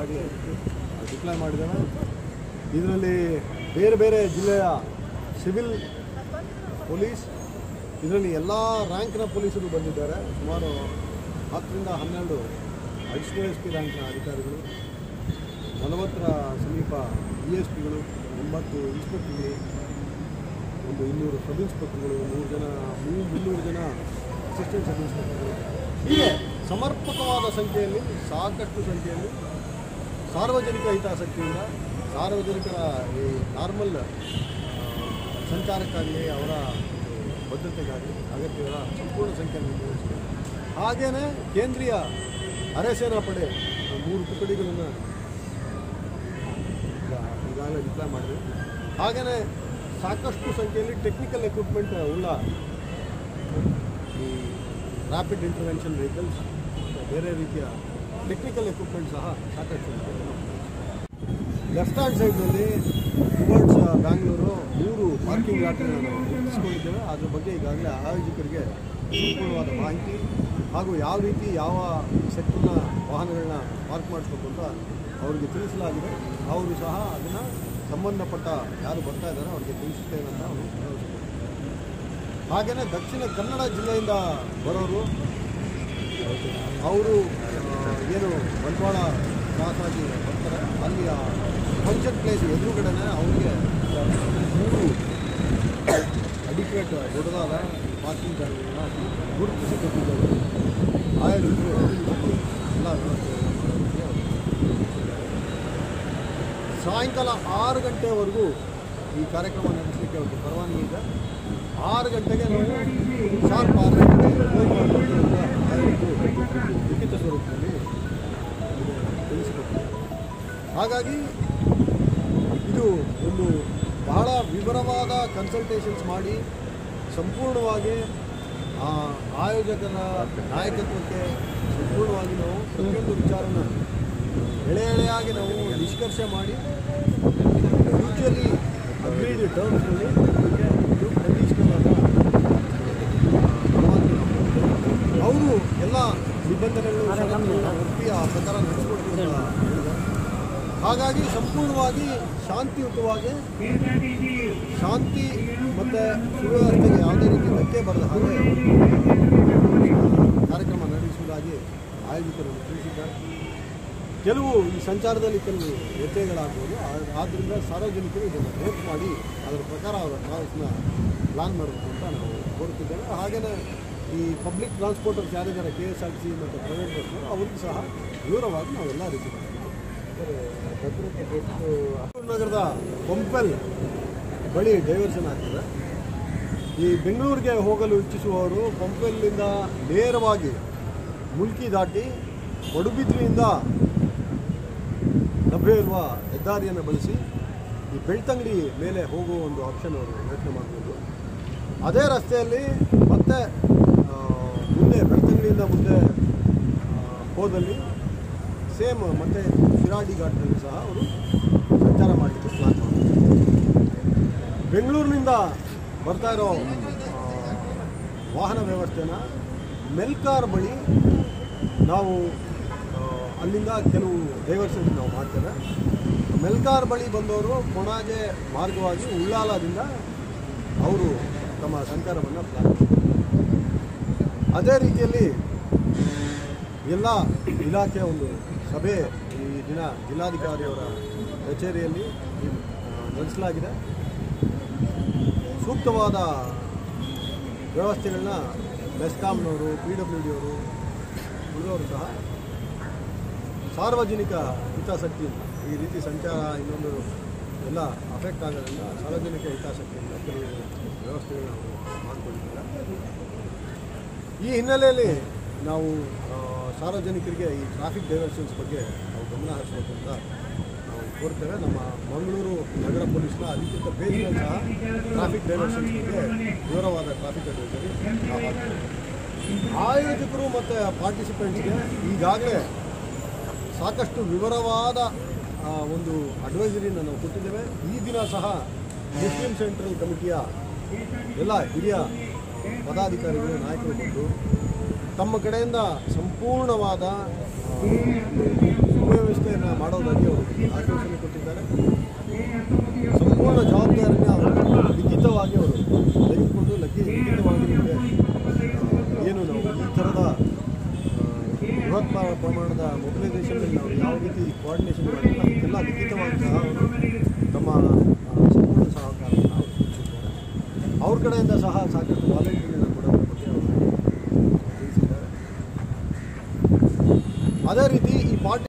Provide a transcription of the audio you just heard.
ಗಾಡಿ ಡಿಪ್ಲಾಯ್ ಮಾಡಿದ್ದೇವೆ ಇದರಲ್ಲಿ ಬೇರೆ ಬೇರೆ ಜಿಲ್ಲೆಯ ಸಿವಿಲ್ ಪೊಲೀಸ್ ಇದರಲ್ಲಿ ಎಲ್ಲ ರ್ಯಾಂಕ್ನ ಪೊಲೀಸರು ಬಂದಿದ್ದಾರೆ ಸುಮಾರು ಹತ್ತರಿಂದ ಹನ್ನೆರಡು ಅಡಿಷನಲ್ ಎಸ್ ಪಿ ರ್ಯಾಂಕ್ನ ಅಧಿಕಾರಿಗಳು ನಲವತ್ತರ ಸಮೀಪ ಇ ಎಸ್ ಪಿಗಳು ಒಂಬತ್ತು ಇನ್ಸ್ಪೆಕ್ಟರ್ಗಳು ಒಂದು ಇನ್ನೂರು ಸಬ್ ಇನ್ಸ್ಪೆಕ್ಟರ್ಗಳು ನೂರು ಜನ ಮೂ- ಮುನ್ನೂರು ಜನ ಅಸಿಸ್ಟೆಂಟ್ ಸಬ್ ಇನ್ಸ್ಪೆಕ್ಟರ್ಗಳು ಹೀಗೆ ಸಮರ್ಪಕವಾದ ಸಂಖ್ಯೆಯಲ್ಲಿ ಸಾಕಷ್ಟು ಸಂಖ್ಯೆಯಲ್ಲಿ ಸಾರ್ವಜನಿಕ ಹಿತಾಸಕ್ತಿಯಿಂದ ಸಾರ್ವಜನಿಕರ ಈ ನಾರ್ಮಲ್ ಸಂಚಾರಕ್ಕಾಗಲಿ ಅವರ ಭದ್ರತೆಗಾಗಿ ಅಗತ್ಯವಿರುವ ಸಂಪೂರ್ಣ ಸಂಖ್ಯೆಯನ್ನು ನಿರ್ವಹಿಸಿದೆ ಹಾಗೆಯೇ ಕೇಂದ್ರೀಯ ಅರೆಸೇನಾ ಪಡೆ ಮೂರು ತುಕಡಿಗಳನ್ನು ಈಗ ಈಗಾಗಲೇ ಡಿಪ್ಲಾಯ್ ಮಾಡಿದೆ ಹಾಗೆಯೇ ಸಾಕಷ್ಟು ಸಂಖ್ಯೆಯಲ್ಲಿ ಟೆಕ್ನಿಕಲ್ ಎಕ್ವಿಪ್ಮೆಂಟ್ ಉಳ್ಳ ಈ ರ್ಯಾಪಿಡ್ ಇಂಟರ್ವೆನ್ಷನ್ ವೆಹಿಕಲ್ಸ್ ಬೇರೆ ರೀತಿಯ ಟೆಕ್ನಿಕಲ್ ಎಕ್ವಿಪ್ಮೆಂಟ್ ಸಹ ಸಾಕಷ್ಟು ಸಂಖ್ಯೆಯಲ್ಲಿ ನಾವು ಲೆಫ್ಟ್ ಹ್ಯಾಂಡ್ ಸೈಡ್ನಲ್ಲಿ ಟುವರ್ಡ್ಸ್ ಬ್ಯಾಂಗ್ಳೂರು ಮೂರು ಪಾರ್ಕಿಂಗ್ ಲಾಟ್ಗಳನ್ನ ನಾವು ಗುರುತಿಸ್ಕೊಂಡಿದ್ದೇವೆ ಅದ್ರ ಬಗ್ಗೆ ಈಗಾಗಲೇ ಆಯೋಜಕರಿಗೆ ಸಂಪೂರ್ಣವಾದ ಮಾಹಿತಿ ಹಾಗೂ ಯಾವ ರೀತಿ ಯಾವ ಸೆಕ್ಟರ್ನ ವಾಹನಗಳನ್ನ ಪಾರ್ಕ್ ಮಾಡಿಸ್ಬೇಕು ಅಂತ ಅವರಿಗೆ ತಿಳಿಸಲಾಗಿದೆ ಅವರು ಸಹ ಅದನ್ನು ಸಂಬಂಧಪಟ್ಟ ಯಾರು ಬರ್ತಾ ಇದ್ದಾರೆ ಅವರಿಗೆ ತಿಳಿಸುತ್ತೇನೆ ಅಂತ ಅವರು ಭರವಸೆ ಕೊಟ್ಟಿದ್ದಾರೆ. ಹಾಗೆಯೇ ದಕ್ಷಿಣ ಕನ್ನಡ ಜಿಲ್ಲೆಯಿಂದ ಬರೋರು ಅವರು ಆ, ಏನು ಬಂಟ್ವಾಳ ಕ್ರಾಸ್ ಆಗಿ ಬರ್ತಾರೆ ಅಲ್ಲಿ ಆ ಫಂಕ್ಷನ್ ಪ್ಲೇಸ್ ಎದುರುಗಡೆನೆ ಅವರಿಗೆ ಮೂರು ಅಡಿಕ್ವೇಟ್ ದೊಡ್ಡದಾದ ಪಾರ್ಕಿಂಗ್ ಜಾಗಗಳನ್ನ ಗುರುತಿಸಿ ಕೊಟ್ಟಿದ್ದಾರೆ ಆಯೋಜಕರು ಎಲ್ಲ ವ್ಯವಸ್ಥೆಯನ್ನು ಮಾಡೋದಕ್ಕೆ ಅವರು ಸಾಯಂಕಾಲ ಆರು ಗಂಟೆವರೆಗೂ ಈ ಕಾರ್ಯಕ್ರಮ ನಡೆಸಲಿಕ್ಕೆ ಅವ್ರಿಗೆ ಪರವಾನಗಿ ಇದೆ ಆರು ಗಂಟೆಗೆ ನಾವು ಶಾರ್ಪ್ ಆರು ಗಂಟೆಗೆ ಕ್ಲೋಸ್ ಮಾಡಬೇಕು ಅಂತ ಆಯೋಜಕರು ಲಿಖಿತ ಸ್ವರೂಪದಲ್ಲಿ ನಮಗೆ ತಿಳಿಸಿಕೊಟ್ಟಿದ್ದಾರೆ ಹಾಗಾಗಿ ಇದು ಒಂದು ಬಹಳ ವಿವರವಾದ ಕನ್ಸಲ್ಟೇಷನ್ಸ್ ಮಾಡಿ ಸಂಪೂರ್ಣವಾಗಿ ಆ ಆಯೋಜಕರ ನಾಯಕತ್ವಕ್ಕೆ ಸಂಪೂರ್ಣವಾಗಿ ನಾವು ಪ್ರತಿಯೊಂದು ವಿಚಾರನ ಎಳೆ ಎಳೆಯಾಗಿ ನಾವು ನಿಷ್ಕರ್ಷೆ ಮಾಡಿ ಮ್ಯೂಚುವಲಿ ಅಗ್ರೀಡ್ ಟರ್ಮ್ಸ್ನಲ್ಲಿ ಇದಕ್ಕೆ ಇದು ಕಂಡೀಷನಲ್ ಆದ ಅವರು ಎಲ್ಲ ನಿಬಂಧನೆಗಳು ಷರತ್ತುಗಳನ್ನ ಒಪ್ಪಿ ಆ ಪ್ರಕಾರ ನಡೆಸ್ಕೊಡ್ತೀವಿ ಅಂತ ಹೇಳಿದ್ದಾರೆ ಹಾಗಾಗಿ ಸಂಪೂರ್ಣವಾಗಿ ಶಾಂತಿಯುತವಾಗಿ ಶಾಂತಿ ಮತ್ತು ಸುವ್ಯವಸ್ಥೆಗೆ ಯಾವುದೇ ರೀತಿ ಧಕ್ಕೆ ಬರದ ಹಾಗೆ ಕಾರ್ಯಕ್ರಮ ನಡೆಸುವುದಾಗಿ ಆಯೋಜಕರು ತಿಳಿಸಿದ್ದಾರೆ ಕೆಲವು ಈ ಸಂಚಾರದಲ್ಲಿ ಕೆಲವು ವ್ಯತ್ಯಯಗಳಾಗ್ಬೋದು ಆ- ಆದ್ದರಿಂದ ಸಾರ್ವಜನಿಕರು ಇದನ್ನು ನೋಟ್ ಮಾಡಿ ಅದರ ಪ್ರಕಾರ ಅವರ ಟ್ರಾವೆಲ್ಸ್ನ ಪ್ಲಾನ್ ಮಾಡಬೇಕು ಅಂತ ನಾವು ಕೋರುತ್ತಿದ್ದೇವೆ ಹಾಗೆಯೇ ಈ ಪಬ್ಲಿಕ್ ಟ್ರಾನ್ಸ್ಪೋರ್ಟರ್ಸ್ ಯಾರಿದ್ದಾರೆ K S R T C ಮತ್ತು ಪ್ರೈವೇಟ್ ಬಸ್ಸು ಅವರಿಗೂ ಸಹ ವಿವರವಾಗಿ ನಾವೆಲ್ಲ ರೀತಿ ನಗರದ ಪಂಪೆಲ್ ಬಳಿ ಡೈವರ್ಷನ್ ಆಗ್ತದೆ ಈ ಬೆಂಗಳೂರಿಗೆ ಹೋಗಲು ಇಚ್ಛಿಸುವವರು ಪಂಪೆಲ್ಲಿಂದ ನೇರವಾಗಿ ಮುಲ್ಕಿ ದಾಟಿ ಪಡುಬಿದ್ರಿಯಿಂದ ಲಭ್ಯ ಇರುವ ಹೆದ್ದಾರಿಯನ್ನು ಬಳಸಿ ಈ ಬೆಳ್ತಂಗಡಿ ಮೇಲೆ ಹೋಗುವ ಒಂದು ಆಪ್ಷನ್ ಅವರು ಯೋಚನೆ ಮಾಡ್ಬೋದು ಅದೇ ರಸ್ತೆಯಲ್ಲಿ ಮತ್ತೆ ಆ, ಮುಂದೆ ಬೆಳ್ತಂಗಡಿಯಿಂದ ಮುಂದೆ ಆ, ಹೋದಲ್ಲಿ ಸೇಮ್ ಮತ್ತೆ ಶಿರಾಡಿ ಘಾಟ್ನಲ್ಲಿ ಸಹ ಅವರು ಸಂಚಾರ ಮಾಡಲಿಕ್ಕೆ ಪ್ಲಾನ್ ಮಾಡ್ತಾರೆ ಬೆಂಗಳೂರಿನಿಂದ ಬರ್ತಾ ಇರೋ ಆ, ವಾಹನ ವ್ಯವಸ್ಥೆನ ಮೆಲ್ಕಾರ್ ಬಳಿ ನಾವು ಆ, ಅಲ್ಲಿಂದ ಕೆಲವು ಡೈವರ್ಷನ್ ನಾವು ಮಾಡ್ತೇವೆ ಮೆಲ್ಕಾರ್ ಬಳಿ ಬಂದವರು ಕೊಣಾಜೆ ಮಾರ್ಗವಾಗಿ ಉಳ್ಳಾಲದಿಂದ ಅವರು ತಮ್ಮ ಸಂಚಾರವನ್ನು ಪ್ಲಾನ್ ಮಾಡ್ತಾರೆ ಅದೇ ರೀತಿಯಲ್ಲಿ ಎಲ್ಲ ಇಲಾಖೆಯ ಒಂದು ಸಭೆ ಈ ದಿನ ಜಿಲ್ಲಾಧಿಕಾರಿಯವರ ಕಚೇರಿಯಲ್ಲಿ ಆ, ನಡೆಸಲಾಗಿದೆ ಸೂಕ್ತವಾದ ವ್ಯವಸ್ಥೆಗಳನ್ನ ಬೆಸ್ಕಾಂನವರು ಪಿ ಡಬ್ಲ್ಯೂ ಡಿ ಅವರು ಉಳಿದವರು ಸಹ ಸಾರ್ವಜನಿಕ ಹಿತಾಸಕ್ತಿಯಿಂದ ಈ ರೀತಿ ಸಂಚಾರ ಇನ್ನೊಂದು ಎಲ್ಲ ಅಫೆಕ್ಟ್ ಆಗೋದ್ರಿಂದ ಸಾರ್ವಜನಿಕ ಹಿತಾಸಕ್ತಿಯಿಂದ ಕೆಲವು ವ್ಯವಸ್ಥೆಗಳನ್ನ ಅವರು ಮಾಡಿಕೊಂಡಿದ್ದಾರೆ ಈ ಹಿನ್ನೆಲೆಯಲ್ಲಿ ನಾವು ಆ, ಸಾರ್ವಜನಿಕರಿಗೆ ಈ ಟ್ರಾಫಿಕ್ ಡೈವರ್ಷನ್ಸ್ ಬಗ್ಗೆ ನಾವು ಗಮನ ಹರಿಸಬೇಕು ಅಂತ ನಾವು ಕೋರ್ತೇವೆ ನಮ್ಮ ಮಂಗಳೂರು ನಗರ ಪೊಲೀಸ್ನ ಅಧಿಕೃತ ಪೇಜ್ನಲ್ಲಿ ಸಹ ಟ್ರಾಫಿಕ್ ಡೈವರ್ಷನ್ಸ್ ಬಗ್ಗೆ ವಿವರವಾದ ಟ್ರಾಫಿಕ್ ಅಡ್ವೈಸರಿ ನಾವು ಹಾಕ್ತೇವೆ ಆಯೋಜಕರು ಮತ್ತು ಪಾರ್ಟಿಸಿಪೆಂಟ್ಸ್ಗೆ ಈಗಾಗಲೇ ಸಾಕಷ್ಟು ವಿವರವಾದ ಆ, ಒಂದು ಅಡ್ವೈಸರಿನ ನಾವು ಕೊಟ್ಟಿದ್ದೇವೆ ಈ ದಿನ ಸಹ ಮುಸ್ಲಿಂ ಸೆಂಟ್ರಲ್ ಕಮಿಟಿಯ ಎಲ್ಲ ಹಿರಿಯ ಪದಾಧಿಕಾರಿಗಳು ನಾಯಕರು ಬಂದು ತಮ್ಮ ಕಡೆಯಿಂದ ಸಂಪೂರ್ಣವಾದ ಆ, ಸುವ್ಯವಸ್ಥೆಯನ್ನು ಮಾಡೋ ಆಶ್ವಾಸನೆ ಕೊಟ್ಟಿದ್ದಾರೆ ಸಂಪೂರ್ಣ ಜವಾಬ್ದಾರಿನ ಅವರು ಲಿಖಿತವಾಗಿ ಅವರು ತೆಗೆದುಕೊಂಡು ಲಕ್ಕಿ ಲಿಖಿತವಾಗಿ ನಿಮಗೆ ಆ, ಏನು ನಾವು ಈ ಥರದ ಆ, ಬೃಹತ್ ಪ್ರ- ಪ್ರಮಾಣದ ಮೊಬಿಲೈಸೇಷನ್ ನಾವು ಯಾವ ರೀತಿ ಕೋಆರ್ಡಿನೇಷನ್ ಮಾಡಿಲ್ಲ ಅದಕ್ಕೆಲ್ಲ ಲಿಖಿತವಾಗಿ ಸಹ ಅವರು ನಮ್ಮ ಆ, ಸಂಪೂರ್ಣ ಸಹಕಾರವನ್ನು ಅವರು ಸೂಚಿಸಿದ್ದಾರೆ ಅವ್ರ ಕಡೆಯಿಂದ ಸಹ ಸಾಕಷ್ಟು ವಾಲಂಟಿಯರ್ಗಳನ್ನ ಕೂಡ ಅವ್ರ ಬಗ್ಗೆ ಅವರು ತಿಳಿಸಿದ್ದಾರೆ ಅದೇ ರೀತಿ